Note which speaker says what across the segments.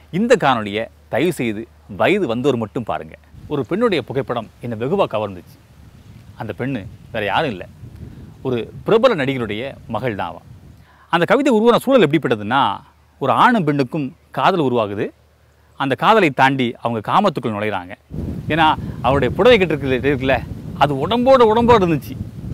Speaker 1: இந்த காணொளியை தயவு செய்து வயது வந்தோர் மட்டும் பாருங்கள் ஒரு பெண்ணுடைய புகைப்படம் என்னை வெகுவாக கவர்ந்துச்சு அந்த பெண்ணு வேறு யாரும் இல்லை ஒரு பிரபல நடிகருடைய மகள் தான் அவன் அந்த கவிதை உருவான சூழல் எப்படிப்பட்டதுன்னா ஒரு ஆணும் பெண்ணுக்கும் காதல் உருவாகுது அந்த காதலை தாண்டி அவங்க காமத்துக்குள் நுழையிறாங்க ஏன்னா அவருடைய புடவை கட்டிருக்கு இருக்குல்ல அது உடம்போட உடம்போடு இருந்துச்சு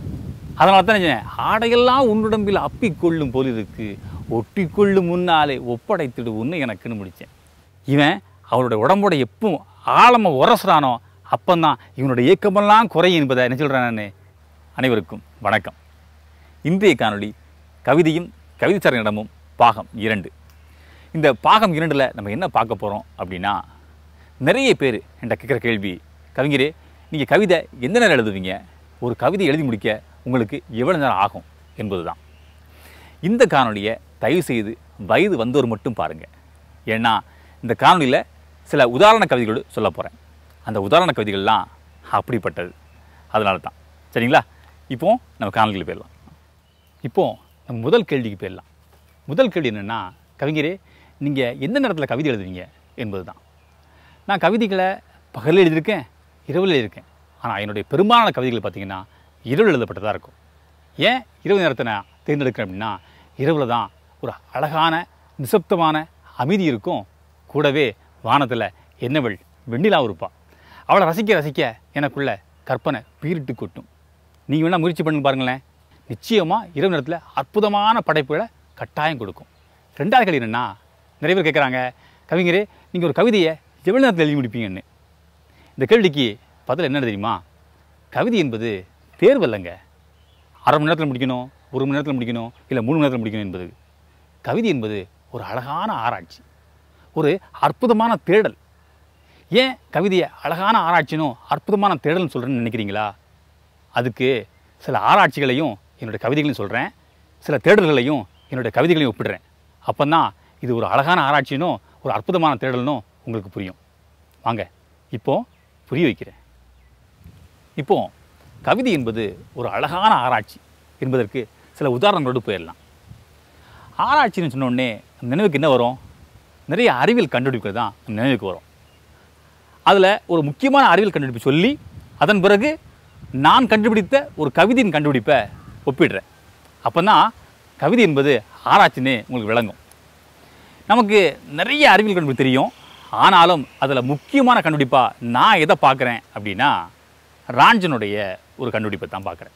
Speaker 1: அதனால தான் நினைச்சேன், ஆடையெல்லாம் உன்னுடம்பில் அப்பிக்கொள்ளும் போல் இருக்கு ஒட்டிக்கொள்ளும் முன்னாலே ஒப்படைத்திடு உன்னை எனக்குன்னு முடித்தேன் இவன் அவருடைய உடம்போட எப்பவும் ஆழமாக உரசுறானோ அப்பந்தான் இவனுடைய இயக்கமெல்லாம் குறையும் என்பதை என்ன சொல்கிறேன் நான் அனைவருக்கும் வணக்கம் இன்றைய காணொளி கவிதையும் கவிதைச்சரனிடமும் பாகம் இரண்டு இந்த பாகம் இரண்டில் நம்ம என்ன பார்க்க போகிறோம் அப்படின்னா நிறைய பேர் என்கிட்ட கேட்குற கேள்வி கவிஞரே நீங்கள் கவிதை எந்த நேரம் எழுதுவீங்க ஒரு கவிதை எழுதி முடிக்க உங்களுக்கு எவ்வளோ நேரம் ஆகும் என்பது தான் இந்த காணொளியை தயவு செய்து வயது வந்தோர் மட்டும் பாருங்கள் ஏன்னா இந்த காணொளியில் சில உதாரண கவிதைகளோடு சொல்ல போகிறேன் அந்த உதாரண கவிதைகள்லாம் அப்படிப்பட்டது அதனால தான் சரிங்களா இப்போ நம்ம காணொலியில் போயிடலாம் இப்போ நம்ம முதல் கேள்விக்கு போயிடலாம் முதல் கேள்வி என்னென்னா கவிஞரே நீங்கள் எந்த நேரத்தில் கவிதை எழுதுவீங்க என்பது தான் நான் கவிதைகளை பகலில் எழுதியிருக்கேன் இரவில் எழுதியிருக்கேன் ஆனால் என்னுடைய பெரும்பாலான கவிதைகள் பார்த்தீங்கன்னா இரவில் எழுதப்பட்டதாக இருக்கும் ஏன் இரவு நேரத்தை நான் தேர்ந்தெடுக்கிறேன் அப்படின்னா இரவில் தான் ஒரு அழகான நிசப்தமான அமைதி இருக்கும் கூடவே வானத்தில் என்னவள் வெண்ணிலாவும் இருப்பாள் அவளை ரசிக்க ரசிக்க எனக்குள்ள கற்பனை பீரிட்டு கொட்டும் நீங்கள் வேணால் முயற்சி பண்ணி பாருங்களேன் நிச்சயமாக இரவு நேரத்தில் அற்புதமான படைப்புகளை கட்டாயம் கொடுக்கும் ரெண்டாவது கேள்வி என்னென்னா நிறைய பேர் கேட்குறாங்க கவிஞரே நீங்கள் ஒரு கவிதையை எவ்வளோ நேரத்தில் எழுதி முடிப்பீங்கன்னு இந்த கேள்விக்கு பதில் என்ன தெரியுமா கவிதை என்பது தேர்வு இல்லைங்க அரை மணி நேரத்தில் முடிக்கணும் ஒரு மணி நேரத்தில் முடிக்கணும் இல்லை மூணு மணி நேரத்தில் முடிக்கணும் என்பது கவிதை என்பது ஒரு அழகான ஆராய்ச்சி ஒரு அற்புதமான தேடல் ஏன் கவிதையை அழகான ஆராய்ச்சினும் அற்புதமான தேடல்னு சொல்கிறேன்னு நினைக்கிறீங்களா அதுக்கு சில ஆராய்ச்சிகளையும் என்னுடைய கவிதைகளையும் சொல்கிறேன் சில தேடல்களையும் என்னுடைய கவிதைகளையும் ஒப்பிடுறேன் அப்போ தான் இது ஒரு அழகான ஆராய்ச்சினும் ஒரு அற்புதமான தேடல்னும் உங்களுக்கு புரியும் வாங்க இப்போ புரிய வைக்கிறேன் இப்போ கவிதை என்பது ஒரு அழகான ஆராய்ச்சி என்பதற்கு சில உதாரணங்களோடு போயிடலாம் ஆராய்ச்சின்னு சொன்ன உடனே நினைவுக்கு என்ன வரும் நிறைய அறிவியல் கண்டுபிடிப்புகள் தான் நம்ம நினைவுக்கு வரும் அதில் ஒரு முக்கியமான அறிவியல் கண்டுபிடிப்பு சொல்லி அதன் பிறகு நான் கண்டுபிடித்த ஒரு கவிதையின் கண்டுபிடிப்பை ஒப்பிடுறேன் அப்போ தான் கவிதை என்பது ஆராய்ச்சின்னு உங்களுக்கு விளங்கும் நமக்கு நிறைய அறிவியல் கண்டுபிடிப்பு தெரியும் ஆனாலும் அதில் முக்கியமான கண்டுபிடிப்பாக நான் எதை பார்க்குறேன் அப்படின்னா ராஞ்சனுடைய ஒரு கண்டுபிடிப்பை தான் பார்க்குறேன்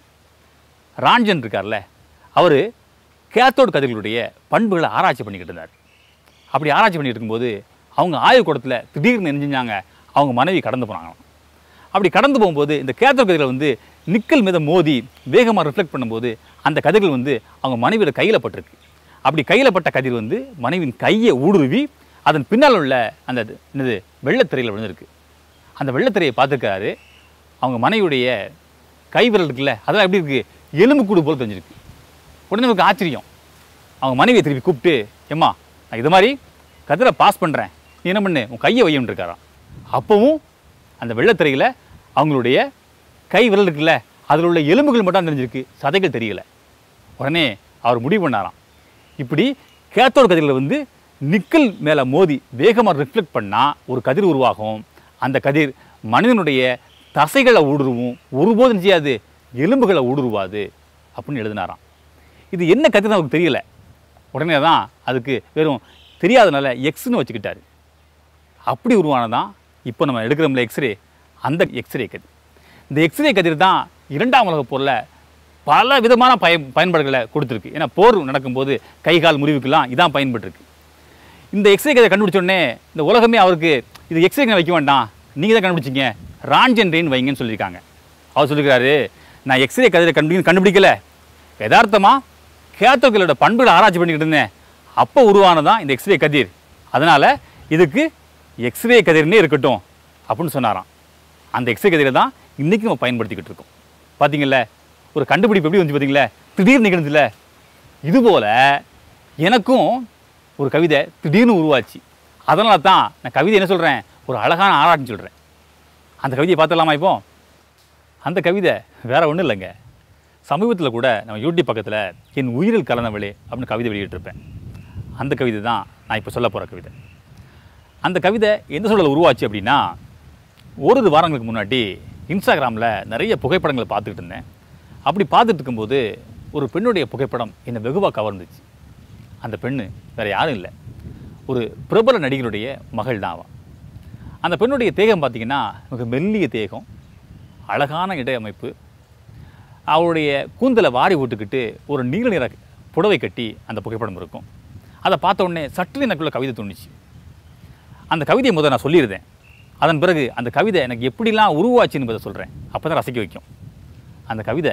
Speaker 1: ராஞ்சன் இருக்கார்ல அவர் கேத்தோடு கதிர்களுடைய பண்புகளை ஆராய்ச்சி பண்ணிக்கிட்டு இருந்தார் அப்படி ஆராய்ச்சி பண்ணிட்டு இருக்கும்போது அவங்க ஆய்வுக்கூடத்தில் திடீர்னு என்ன செஞ்சாங்க அவங்க மனைவி கடந்து போனாங்களாம் அப்படி கடந்து போகும்போது இந்த கேத்தோடு கதிர்கள் வந்து நிக்கல் மீத மோதி வேகமாக ரிஃப்ளெக்ட் பண்ணும்போது அந்த கதிர்கள் வந்து அவங்க மனைவியோட கையில் பட்டிருக்கு அப்படி கையில் பட்ட கதிர் வந்து மனைவியின் கையை ஊடுருவி அதன் பின்னால் உள்ள அந்த என்னது வெள்ளத்திரையில் விழுந்திருக்கு அந்த வெள்ளத்திரையை பார்த்துருக்காரு அவங்க மனைவியுடைய கை விரல் இருக்குல்ல அதெல்லாம் எப்படி இருக்குது எலும்பு கூடு போல் தெரிஞ்சிருக்கு உடனே நமக்கு ஆச்சரியம் அவங்க மனைவியை திருப்பி கூப்பிட்டு எம்மா நான் இது மாதிரி கதிரை பாஸ் பண்ணுறேன் நீ என்ன பண்ணு உன் கையை வையன்னு இருக்காராம் அப்போவும் அந்த வெள்ளத்திரையில் அவங்களுடைய கை விரல் இருக்குல்ல அதில் உள்ள எலும்புகள் மட்டும் தெரிஞ்சிருக்கு சதைகள் தெரியல உடனே அவர் முடிவு பண்ணாராம் இப்படி கேத்தோடு கதிரில் வந்து நிக்கல் மேலே மோதி வேகமாக ரிஃப்ளெக்ட் பண்ணால் ஒரு கதிர் உருவாகும் அந்த கதிர் மனிதனுடைய தசைகளை ஊடுருவும் ஒருபோதும் செய்யாது எலும்புகளை ஊடுருவாது அப்படின்னு எழுதினாராம் இது என்ன கதிர் அவருக்கு தெரியல உடனே தான் அதுக்கு வெறும் தெரியாதனால எக்ஸ்னு வச்சுக்கிட்டாரு அப்படி உருவானதான் இப்போ நம்ம எடுக்கிறோம்ல எக்ஸ்ரே அந்த எக்ஸ்ரே கதிர் இந்த எக்ஸ்ரே கதிர் தான் இரண்டாம் உலகப் போரில் பல விதமான பயன் பயன்பாடுகளை கொடுத்துருக்கு ஏன்னா போர் நடக்கும்போது கை கால் முறிவுக்கெல்லாம் இதான் பயன்பட்டுருக்கு இந்த எக்ஸ்ரே கதிரை கண்டுபிடிச்ச உடனே இந்த உலகமே அவருக்கு இது எக்ஸ்ரே வைக்க வேண்டாம் நீங்கள் தான் கண்டுபிடிச்சிங்க ராஞ்சன் ரெயின் வைங்கன்னு சொல்லியிருக்காங்க அவர் சொல்லியிருக்காரு நான் எக்ஸ்ரே கதிரை கண்டுபிடி கண்டுபிடிக்கல யதார்த்தமாக கேத்தோக்களோட பண்புகளை ஆராய்ச்சி பண்ணிக்கிட்டு இருந்தேன் அப்போ உருவானதான் இந்த எக்ஸ்ரே கதிர் அதனால் இதுக்கு எக்ஸ்ரே கதிர்னே இருக்கட்டும் அப்படின்னு சொன்னாராம் அந்த எக்ஸ்ரே கதிரை தான் இன்றைக்கும் நம்ம பயன்படுத்திக்கிட்டு இருக்கோம் பார்த்தீங்களா ஒரு கண்டுபிடிப்பு எப்படி வந்து பார்த்தீங்களா திடீர்னு நிகழ்ந்துல இதுபோல் எனக்கும் ஒரு கவிதை திடீர்னு உருவாச்சு அதனால தான் நான் கவிதை என்ன சொல்கிறேன் ஒரு அழகான ஆராய்ச்சி சொல்கிறேன் அந்த கவிதையை பார்த்துடலாமா இப்போ அந்த கவிதை வேற ஒன்றும் இல்லைங்க சமீபத்தில் கூட நம்ம யூடியூப் பக்கத்தில் என் உயிரில் கலந்தவளே அப்படின்னு கவிதை வெளியிட்டிருப்பேன் அந்த கவிதை தான் நான் இப்போ சொல்ல போகிற கவிதை அந்த கவிதை எந்த சூழலில் உருவாச்சு அப்படின்னா ஒரு வாரங்களுக்கு முன்னாடி இன்ஸ்டாகிராமில் நிறைய புகைப்படங்களை பார்த்துக்கிட்டு இருந்தேன் அப்படி பார்த்துட்டு இருக்கும்போது ஒரு பெண்ணுடைய புகைப்படம் என்னை வெகுவாக கவர்ந்துச்சு அந்த பெண்ணு வேறு யாரும் இல்லை ஒரு பிரபல நடிகருடைய மகள் தான் அவள் அந்த பெண்ணுடைய தேகம் பார்த்தீங்கன்னா மிக மெல்லிய தேகம் அழகான இடை அமைப்பு அவளுடைய கூந்தலை வாரி விட்டுக்கிட்டு ஒரு நீல நிற புடவை கட்டி அந்த புகைப்படம் இருக்கும் அதை பார்த்த உடனே சற்று எனக்குள்ள கவிதை தோணுச்சு அந்த கவிதையை முதல் நான் சொல்லியிருந்தேன் அதன் பிறகு அந்த கவிதை எனக்கு எப்படிலாம் உருவாச்சு என்பதை சொல்கிறேன் அப்போ தான் ரசிக்க வைக்கும் அந்த கவிதை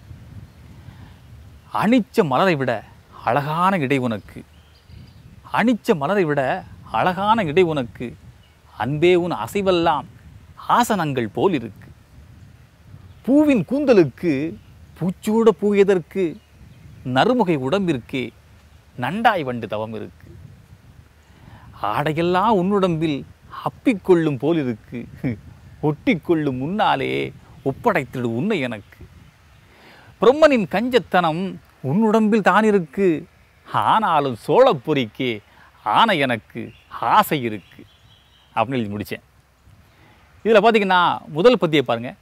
Speaker 1: அனிச்ச மலரை விட அழகான இடை உனக்கு அனிச்ச மலரை விட அழகான இடை உனக்கு அன்பே உன் அசைவெல்லாம் ஆசனங்கள் போல் இருக்கு பூவின் கூந்தலுக்கு பூச்சூட பூயதற்கு நறுமுகை உடம்பிற்கே நண்டாய் வண்டு தவம் இருக்கு ஆடையெல்லாம் உன்னுடம்பில் அப்பிக்கொள்ளும் போல் இருக்கு ஒட்டிக்கொள்ளும் முன்னாலே ஒப்படைத்திடு உன்னை எனக்கு பிரம்மனின் கஞ்சத்தனம் உன்னுடம்பில் தான் இருக்கு ஆனாலும் சோழப்பொறிக்கே ஆனை எனக்கு ஆசை இருக்கு அப்படின்னு எழுதி முடித்தேன் இதில் பார்த்தீங்கன்னா முதல் பத்தியை பாருங்கள்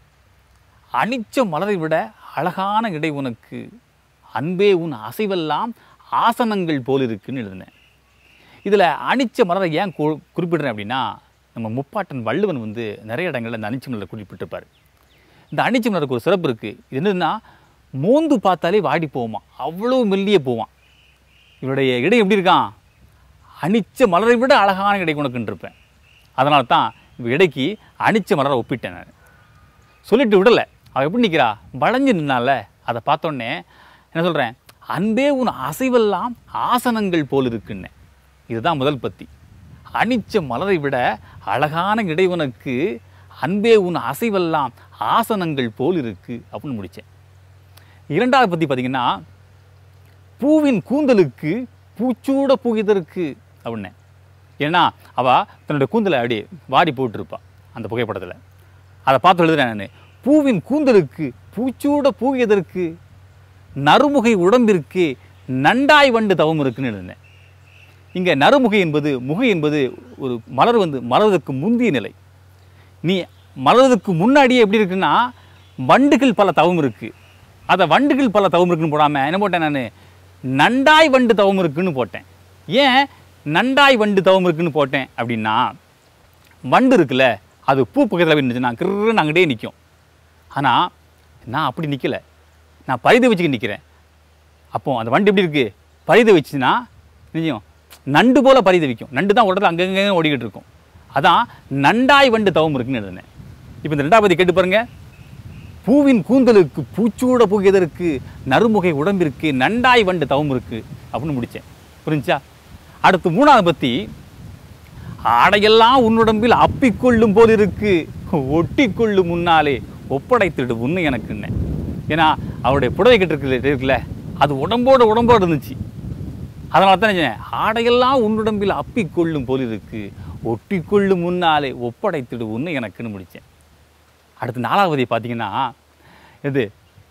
Speaker 1: அனிச்ச மலரை விட அழகான இடை உனக்கு அன்பே உன் அசைவெல்லாம் ஆசனங்கள் போல் இருக்குன்னு எழுதினேன் இதில் அனிச்ச மலரை ஏன் கு குறிப்பிடுறேன் அப்படின்னா நம்ம முப்பாட்டன் வள்ளுவன் வந்து நிறைய இடங்களில் இந்த அனிச்ச மலரை குறிப்பிட்டிருப்பார் இந்த அனிச்ச மலருக்கு ஒரு சிறப்பு இருக்குது இது என்னதுன்னா மோந்து பார்த்தாலே வாடி போகுமா அவ்வளோ மெல்லிய போவான் இவருடைய இடை எப்படி இருக்கான் அனிச்ச மலரை விட அழகான இடை உனக்குன்னு இருப்பேன் அதனால தான் இவ இடைக்கு அனிச்ச மலரை ஒப்பிட்டேன் நான் சொல்லிட்டு விடலை அவள் எப்படி நிற்கிறா வளைஞ்சு நின்னால அதை பார்த்தோன்னே என்ன சொல்கிறேன் அன்பே உன் அசைவெல்லாம் ஆசனங்கள் போல் இருக்குன்னு இதுதான் முதல் பத்தி அனிச்ச மலரை விட அழகான இடை உனக்கு அன்பே உன் அசைவெல்லாம் ஆசனங்கள் போல் இருக்கு அப்படின்னு முடித்தேன் இரண்டாவது பற்றி பார்த்தீங்கன்னா பூவின் கூந்தலுக்கு பூச்சூட பூகிதற்கு அப்படின்னேன் ஏன்னா அவள் தன்னுடைய கூந்தலை அப்படியே வாடி போட்டிருப்பா அந்த புகைப்படத்தில் அதை பார்த்து எழுதுறேன் நான் பூவின் கூந்தலுக்கு பூச்சூட பூகியதற்கு நறுமுகை உடம்பிற்கு நண்டாய் வண்டு தவம் இருக்குன்னு எழுதினேன் இங்கே நறுமுகை என்பது முகை என்பது ஒரு மலர் வந்து மலர்வதற்கு முந்திய நிலை நீ மலர்வதற்கு முன்னாடியே எப்படி இருக்குன்னா வண்டுகள் பல தவம் இருக்குது அதை வண்டுகள் பல தவம் இருக்குன்னு போடாமல் என்ன போட்டேன் நான் நண்டாய் வண்டு தவம் இருக்குன்னு போட்டேன் ஏன் நண்டாய் வண்டு தவம் இருக்குன்னு போட்டேன் அப்படின்னா வண்டு இருக்குல்ல அது பூ பக்கத்தில் போய் நின்றுச்சுன்னா கிருன்னு அங்கிட்டே நிற்கும் ஆனால் நான் அப்படி நிற்கலை நான் பரிதை வச்சுக்க நிற்கிறேன் அப்போ அந்த வண்டு எப்படி இருக்குது பரிதை வச்சுன்னா நிச்சயம் நண்டு போல பரிதை வைக்கும் நண்டு தான் உடனே அங்கங்கே ஓடிக்கிட்டு இருக்கும் அதான் நண்டாய் வண்டு தவம் இருக்குன்னு எழுதினேன் இப்போ இந்த ரெண்டாவது கேட்டு பாருங்க பூவின் கூந்தலுக்கு பூச்சூட புகியதற்கு நறுமுகை உடம்பிற்கு நண்டாய் வண்டு தவம் இருக்கு அப்படின்னு முடித்தேன் புரிஞ்சா அடுத்து மூணாவது பற்றி ஆடையெல்லாம் உன்னுடம்பில் அப்பிக்கொள்ளும் போல் இருக்கு ஒட்டிக்கொள்ளும் முன்னாலே ஒப்படைத்திடு உன்னை எனக்குன்னு ஏன்னா அவருடைய புடவை கட்டிருக்கு இருக்குல்ல அது உடம்போட உடம்போடு இருந்துச்சு அதனால தான் நினைச்சேன் ஆடையெல்லாம் உன்னுடம்பில் அப்பிக்கொள்ளும் போல் இருக்கு ஒட்டிக்கொள்ளும் முன்னாலே ஒப்படைத்திடு உன்னை எனக்குன்னு முடித்தேன் அடுத்து நாலாவதி பார்த்தீங்கன்னா இது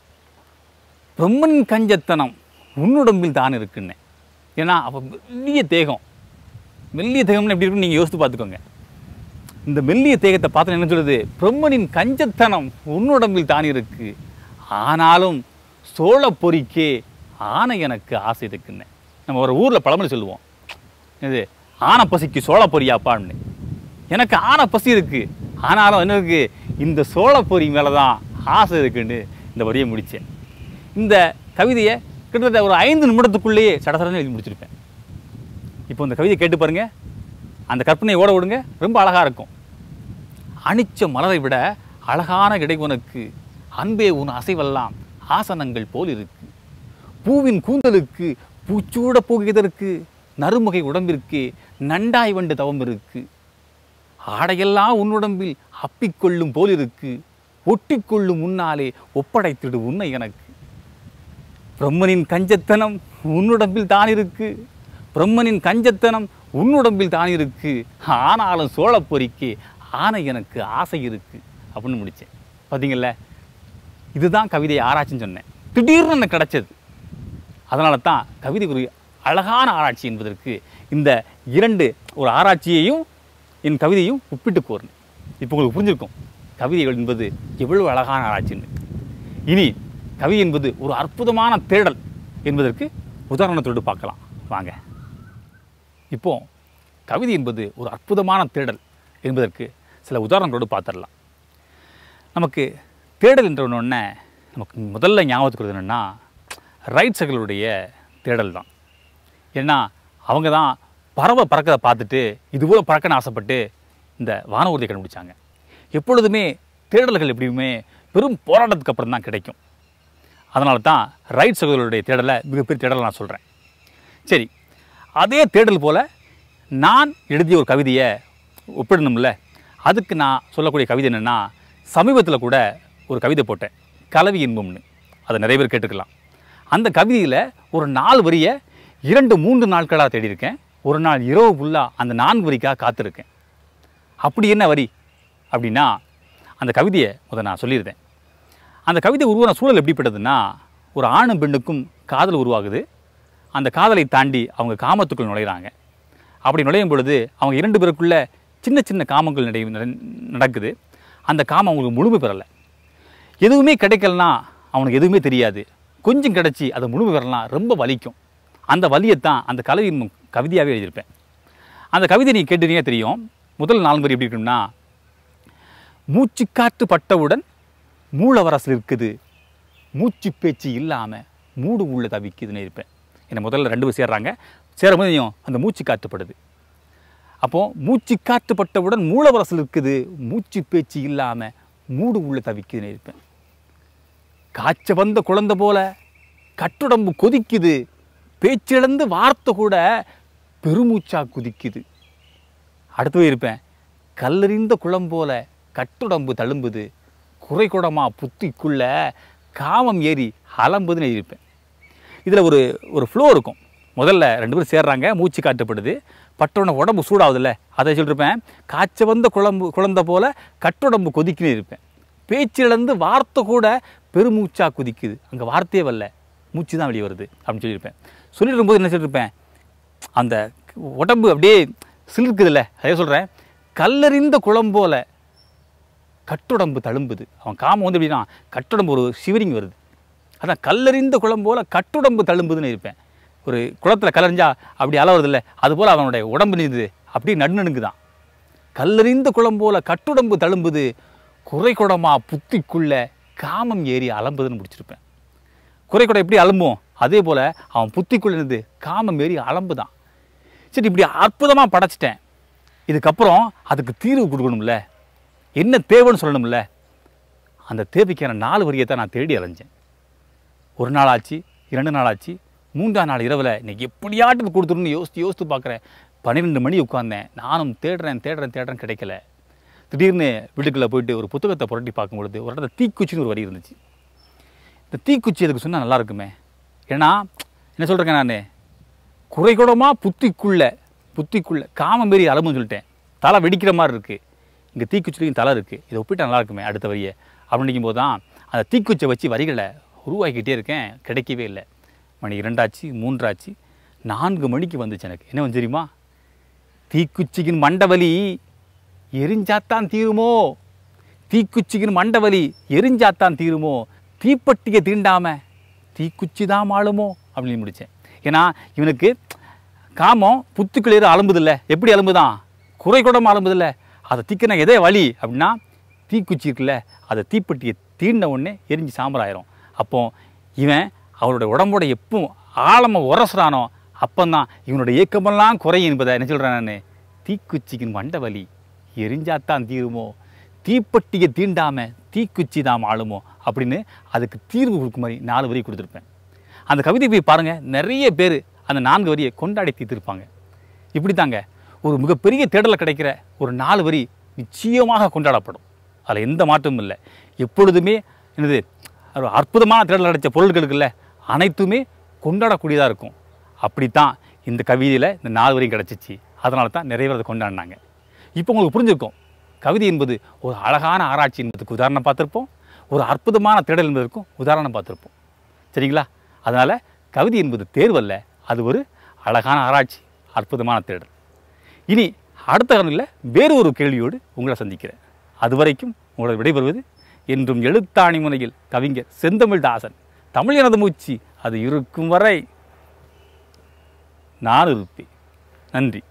Speaker 1: பிரம்மன் கஞ்சத்தனம் உன்னுடம்பில் தான் இருக்குன்னு ஏன்னா அப்போ மெல்லிய தேகம் மெல்லிய தேகம்னு எப்படி இருக்குன்னு நீங்கள் யோசித்து பார்த்துக்கோங்க இந்த மெல்லிய தேகத்தை பார்த்து என்ன சொல்லுது பிரம்மனின் கஞ்சத்தனம் உன்னுடம்பில் தான் இருக்கு ஆனாலும் சோழ பொறிக்கே ஆனை எனக்கு ஆசை இருக்குன்னு நம்ம ஒரு ஊரில் பழமொழி சொல்லுவோம் இது ஆனை பசிக்கு சோழ பொரியாப்பான்னு எனக்கு ஆனை பசி இருக்கு ஆனாலும் என்ன இருக்கு இந்த சோழ பொரி மேலே தான் ஆசை இருக்குன்னு இந்த வரியை முடித்தேன் இந்த கவிதையை கிட்டத்தட்ட ஒரு ஐந்து நிமிடத்துக்குள்ளேயே சடசடன்னு எழுதி முடிச்சிருப்பேன் இப்போ இந்த கவிதையை கேட்டு பாருங்க அந்த கற்பனையை ஓட விடுங்க ரொம்ப அழகாக இருக்கும் அனிச்ச மலரை விட அழகான இடை உனக்கு அன்பே உன் அசைவெல்லாம் ஆசனங்கள் போல் இருக்கு பூவின் கூந்தலுக்கு பூச்சூட போகிறதற்கு நறுமுகை உடம்பிற்கு நண்டாய் வண்டு தவம் இருக்கு ஆடையெல்லாம் உன்னுடம்பில் அப்பிக்கொள்ளும் போல் இருக்கு ஒட்டிக்கொள்ளும் முன்னாலே ஒப்படைத்திடு உன்னை எனக்கு பிரம்மனின் கஞ்சத்தனம் உன்னுடம்பில் தான் இருக்கு பிரம்மனின் கஞ்சத்தனம் உன்னுடம்பில் தான் இருக்கு ஆனாலும் சோழப் பொறிக்கு ஆனை எனக்கு ஆசை இருக்கு அப்படின்னு முடித்தேன் பார்த்தீங்கல்ல இதுதான் கவிதை ஆராய்ச்சின்னு சொன்னேன் திடீர்னு எனக்கு கிடச்சது அதனால தான் கவிதை ஒரு அழகான ஆராய்ச்சி என்பதற்கு இந்த இரண்டு ஒரு ஆராய்ச்சியையும் என் கவிதையும் ஒப்பிட்டு கூறினேன் இப்போ உங்களுக்கு புரிஞ்சிருக்கும் கவிதைகள் என்பது எவ்வளவு அழகான ஆராய்ச்சின்னு இனி கவிதை என்பது ஒரு அற்புதமான தேடல் என்பதற்கு உதாரணத்தோடு பார்க்கலாம் வாங்க இப்போ கவிதை என்பது ஒரு அற்புதமான தேடல் என்பதற்கு சில உதாரணங்களோடு பார்த்துடலாம் நமக்கு தேடல் என்ற ஒன்று நமக்கு முதல்ல ஞாபகத்துக்கு வருது என்னென்னா ரைட்ஸர்களுடைய தேடல் தான் ஏன்னா அவங்க தான் பறவை பறக்கிறத பார்த்துட்டு இதுபோல் பறக்கன்னு ஆசைப்பட்டு இந்த வானூர்தியை கண்டுபிடிச்சாங்க எப்பொழுதுமே தேடல்கள் எப்படியுமே பெரும் போராட்டத்துக்கு அப்புறம் தான் கிடைக்கும் அதனால தான் ரைட் சகோதரருடைய தேடலை மிகப்பெரிய தேடலை நான் சொல்கிறேன் சரி அதே தேடல் போல் நான் எழுதிய ஒரு கவிதையை ஒப்பிடணும்ல அதுக்கு நான் சொல்லக்கூடிய கவிதை என்னென்னா சமீபத்தில் கூட ஒரு கவிதை போட்டேன் கலவி இன்பம்னு அதை நிறைய பேர் கேட்டுக்கலாம் அந்த கவிதையில் ஒரு நாலு வரியை இரண்டு மூன்று நாட்களாக தேடியிருக்கேன் ஒரு நாள் இரவு ஃபுல்லாக அந்த நான்கு வரிக்காக காத்திருக்கேன் அப்படி என்ன வரி அப்படின்னா அந்த கவிதையை முதல் நான் சொல்லியிருந்தேன் அந்த கவிதை உருவான சூழல் எப்படிப்பட்டதுன்னா ஒரு ஆணும் பெண்ணுக்கும் காதல் உருவாகுது அந்த காதலை தாண்டி அவங்க காமத்துக்குள் நுழையிறாங்க அப்படி நுழையும் பொழுது அவங்க இரண்டு பேருக்குள்ள சின்ன சின்ன காமங்கள் நடை நட- நடக்குது அந்த காமம் அவங்களுக்கு முழுமை பெறலை எதுவுமே கிடைக்கலனா அவனுக்கு எதுவுமே தெரியாது கொஞ்சம் கிடச்சி அதை முழுமை பெறலாம் ரொம்ப வலிக்கும் அந்த வலியைத்தான் அந்த கலவியின் கவிதையாகவே எழுதியிருப்பேன் அந்த கவிதை நீ கேட்டீங்க தெரியும் முதல் நாலு வரி எப்படி இருக்குன்னா மூச்சு காற்று பட்டவுடன் மூலவரசல் இருக்குது மூச்சு பேச்சு இல்லாமல் மூடு உள்ள தவிக்குதுன்னு இருப்பேன் என்னை முதல்ல ரெண்டு பேர் சேர்றாங்க சேரும்போதையும் அந்த மூச்சு காற்றுப்படுது அப்போது மூச்சு காற்று பட்டவுடன் மூலவரசல் இருக்குது மூச்சு பேச்சு இல்லாமல் மூடு உள்ள தவிக்குதுன்னு இருப்பேன் காய்ச்ச வந்த குழந்தை போல கட்டுடம்பு கொதிக்குது பேச்சிழந்து வார்த்தை கூட பெருமூச்சா குதிக்குது அடுத்து இருப்பேன் கல்லறிந்த குளம் போல கட்டுடம்பு தழும்புது குறைகுடமா புத்திக்குள்ள காமம் ஏறி அலம்புதுன்னு எழுதியிருப்பேன் இதில் ஒரு ஒரு ஃப்ளோ இருக்கும் முதல்ல ரெண்டு பேரும் சேர்றாங்க மூச்சு காட்டப்படுது பட்டோன உடம்பு சூடாகுதுல்ல அதை சொல்லியிருப்பேன் காய்ச்ச வந்த குழம்பு குழந்தை போல கட்டுடம்பு கொதிக்குன்னு இருப்பேன் பேச்சிழந்து வார்த்தை கூட பெருமூச்சா குதிக்குது அங்கே வார்த்தையே வரல மூச்சு தான் வெளியே வருது அப்படின்னு சொல்லியிருப்பேன் சொல்லிட்டு போது என்ன சொல்லியிருப்பேன் அந்த உடம்பு அப்படியே சிலிர்க்குதுல்ல அதே சொல்கிறேன் கல்லறிந்த குளம் போல கட்டுடம்பு தழும்புது அவன் காமம் வந்து எப்படின்னா கட்டுடம்பு ஒரு சிவரிங் வருது அதான் கல்லறிந்த குளம் போல கட்டுடம்பு தழும்புதுன்னு இருப்பேன் ஒரு குளத்தில் கலறிஞ்சா அப்படி அலை வருதுல்ல அதுபோல் அவனுடைய உடம்பு நீது அப்படியே நடுநடுங்குதான் கல்லறிந்த குளம் போல கட்டுடம்பு தழும்புது குறை குடமா புத்திக்குள்ள காமம் ஏறி அலம்புதுன்னு முடிச்சிருப்பேன் குறை குடம் எப்படி அலம்பும் அதே போல் அவன் புத்திக்குள்ள இருந்து காமம் ஏறி அலம்புதான் சரி இப்படி அற்புதமாக படைச்சிட்டேன் இதுக்கப்புறம் அதுக்கு தீர்வு கொடுக்கணும்ல என்ன தேவைன்னு சொல்லணும்ல அந்த தேவைக்கான நாலு வரியை தான் நான் தேடி அலைஞ்சேன் ஒரு நாள் ஆச்சு இரண்டு நாள் ஆச்சு மூன்றாம் நாள் இரவில் இன்னைக்கு எப்படியாட்டும் கொடுத்துருன்னு யோசித்து யோசித்து பார்க்குறேன் பன்னிரெண்டு மணி உட்கார்ந்தேன் நானும் தேடுறேன் தேடுறேன் தேடுறேன் கிடைக்கல திடீர்னு வீட்டுக்குள்ளே போயிட்டு ஒரு புத்தகத்தை புரட்டி பார்க்கும்பொழுது ஒரு இடத்துல தீக்குச்சின்னு ஒரு வரி இருந்துச்சு இந்த தீக்குச்சி அதுக்கு சொன்னால் நல்லா இருக்குமே ஏன்னா என்ன சொல்கிறேங்க நான் குறைகுடமாக புத்திக்குள்ள புத்திக்குள்ள காமம் மாரி அலம்புன்னு சொல்லிட்டேன் தலை வெடிக்கிற மாதிரி இருக்குது இங்கே தீக்குச்சிலையும் தலை இருக்குது இதை ஒப்பிட்டா நல்லா இருக்குமே அடுத்த வரியை அப்படிங்கும் போது தான் அந்த தீக்குச்சியை வச்சு வரிகளை உருவாக்கிட்டே இருக்கேன் கிடைக்கவே இல்லை மணி இரண்டாச்சு மூன்றாச்சு நான்கு மணிக்கு வந்துச்சு எனக்கு என்ன வந்து தெரியுமா தீக்குச்சியின் மண்டவலி எரிஞ்சாத்தான் தீருமோ தீக்குச்சியின் மண்டவலி எரிஞ்சாத்தான் தீருமோ தீப்பெட்டியை தீண்டாம தீக்குச்சி தான் மாளுமோ அப்படின்னு முடித்தேன் ஏன்னா இவனுக்கு காமம் புத்துக்குள்ளேற அலம்புதில்ல எப்படி அலம்புதான் குறை கூட அலம்புதில்ல அதை தீக்கின எதே வழி அப்படின்னா தீக்குச்சி இருக்குல்ல அதை தீப்பெட்டியை தீண்ட உடனே எரிஞ்சு சாம்பலாயிரும் அப்போ இவன் அவருடைய உடம்போட எப்போ ஆழமாக உரசுறானோ அப்போந்தான் இவனோட இயக்கமெல்லாம் குறையும் என்பதை என்ன சொல்கிறேன் நான் தீக்குச்சிக்கின் மண்ட வலி எரிஞ்சாத்தான் தீருமோ தீப்பெட்டியை தீண்டாம தீக்குச்சி தான் ஆளுமோ அப்படின்னு அதுக்கு தீர்வு கொடுக்கும் மாதிரி நாலு வரி கொடுத்துருப்பேன் அந்த கவிதை போய் பாருங்கள் நிறைய பேர் அந்த நான்கு வரியை கொண்டாடி தீர்த்திருப்பாங்க இப்படி தாங்க ஒரு மிகப்பெரிய தேடலில் கிடைக்கிற ஒரு நாலு வரி நிச்சயமாக கொண்டாடப்படும் அதில் எந்த மாற்றமும் இல்லை எப்பொழுதுமே என்னது ஒரு அற்புதமான தேடல் கிடைச்ச பொருட்கள் இருக்குல்ல அனைத்துமே கொண்டாடக்கூடியதாக இருக்கும் அப்படித்தான் இந்த கவிதையில் இந்த நாலு வரையும் கிடச்சிச்சு அதனால தான் நிறைய பேர் அதை கொண்டாடினாங்க இப்போ உங்களுக்கு புரிஞ்சிருக்கும் கவிதை என்பது ஒரு அழகான ஆராய்ச்சி என்பதுக்கு உதாரணம் பார்த்துருப்போம் ஒரு அற்புதமான தேடல் என்பதற்கும் உதாரணம் பார்த்துருப்போம் சரிங்களா அதனால் கவிதை என்பது தேர்வல்ல அது ஒரு அழகான ஆராய்ச்சி அற்புதமான தேடல் இனி அடுத்த காணொலியில் வேறு ஒரு கேள்வியோடு உங்களை சந்திக்கிறேன் அது வரைக்கும் உங்களோட விடைபெறுவது என்றும் எழுத்தாணி முனையில் கவிஞர் செந்தமிழ் தாசன் தமிழ் எனது மூச்சு அது இருக்கும் வரை நான் இருப்பேன் நன்றி